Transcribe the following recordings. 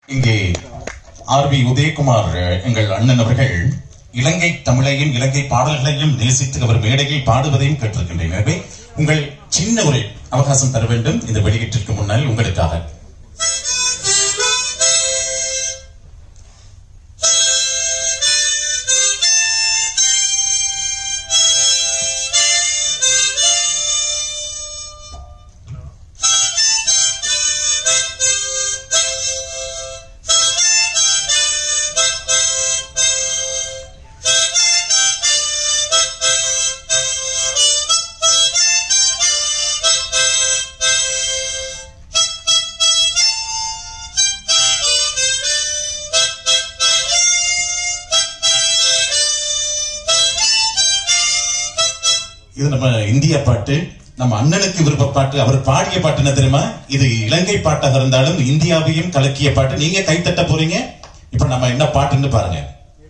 இங்கே R we Udhayakumar அஹ், எங்கள் அண்ணன் அவர்கள் இலங்கை தமிழையும் இலங்கை பாடல்களையும் நேசித்து அவர் மேடையில் பாடுவதையும் கேட்டிருக்கின்றேன் எனவே உங்கள் சின்ன ஒரு அவகாசம் தர வேண்டும் இந்த வெளியீட்டிற்கு முன்னால் உங்களுக்காக இது நம்ம இந்திய பாட்டு நம்ம அண்ணனுக்கு விருப்ப பாட்டு அவர் பாடிய பாட்டு என்ன தெரியுமா இது இலங்கை பாட்டாக இருந்தாலும் இந்தியாவையும் கலக்கிய பாட்டு நீங்க கைத்தட்ட போறீங்க இப்ப நம்ம என்ன பாட்டுன்னு பாருங்க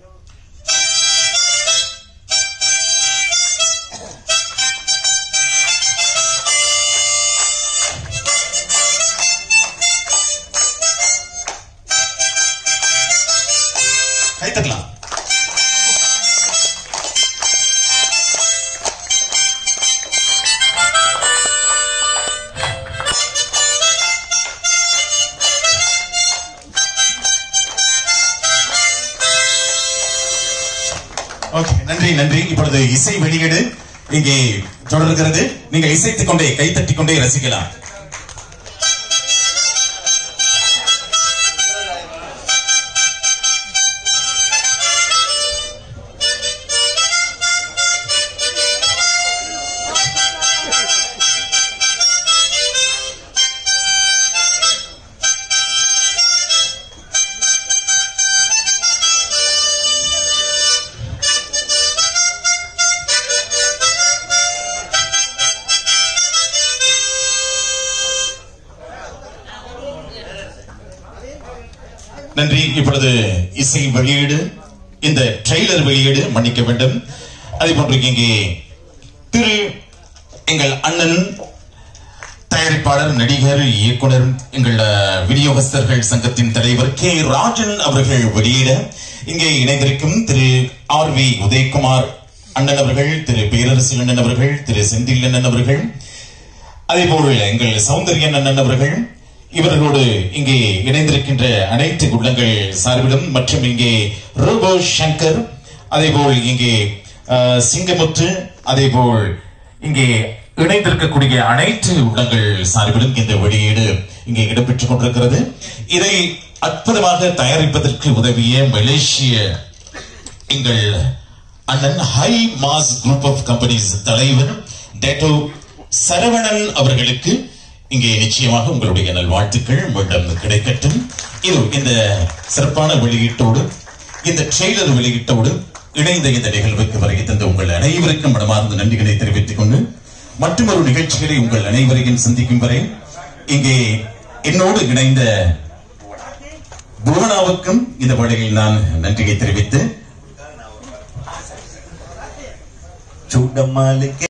கைத்தட்டலாம் ஓகே நன்றி நன்றி இப்பொழுது இசை வெளியீடு இங்கே தொடர்கிறது நீங்கள் இசைத்துக் கொண்டே கைத்தட்டிக் கொண்டே ரசிக்கலாம் நன்றி இப்பொழுது இசை வெளியீடு இந்த ட்ரெய்லர் வெளியீடு மன்னிக்க வேண்டும் அதே போன்று இங்கே திரு எங்கள் அண்ணன் தயாரிப்பாளர் நடிகர் இயக்குனர் எங்கள் அஹ், விநியோகஸ்தர்கள் சங்கத்தின் தலைவர் கே ராஜன் அவர்கள் வெளியிட இங்கே இணைந்திருக்கும் திரு ஆர் வி உதயகுமார் அண்ணன் அவர்கள் திரு பேரரசு அண்ணன் அவர்கள் திரு செந்தில் அண்ணன் அவர்கள் அதே போல் எங்கள் சௌந்தர்யன் அண்ணன் அவர்கள் இவர்களோடு இங்கே இணைந்திருக்கின்ற அனைத்து உள்ளங்கள் சார்பிலும் மற்றும் இங்கே ரோபோ சங்கர் அதே போல் இங்கே அஹ், சிங்கமுத்து அதே போல் இங்கே இணைந்திருக்கக்கூடிய அனைத்து உள்ளங்கள் சார்பிலும் இந்த வெளியீடு இங்கே இடம்பெற்றுக் கொண்டிருக்கிறது இதை அற்புதமாக தயாரிப்பதற்கு உதவிய மலேசிய எங்கள் அண்ணன் high mass group of companies தலைவர் டேட்டோ சரவணன் அவர்களுக்கு இங்கே நிச்சயமாக உங்களுடைய நல்வாழ்த்துக்கள் உங்களிடம் கிடைக்கட்டும் இது இந்த சிறப்பான வெளியீட்டோடு இந்த ட்ரெய்லர் வெளியீட்டோடு இணைந்த இந்த நிகழ்வுக்கு வருகை தந்த உங்கள் அனைவருக்கும் மனமார்ந்த நன்றிகளை தெரிவித்துக் கொண்டு மற்றொரு நிகழ்ச்சிகளை உங்கள் அனைவரையும் சந்திக்கும் வரை இங்கே என்னோடு இணைந்த புவனாவுக்கும் இந்த வேளையில் நான் நன்றியை தெரிவித்து చూడమ్మాలికే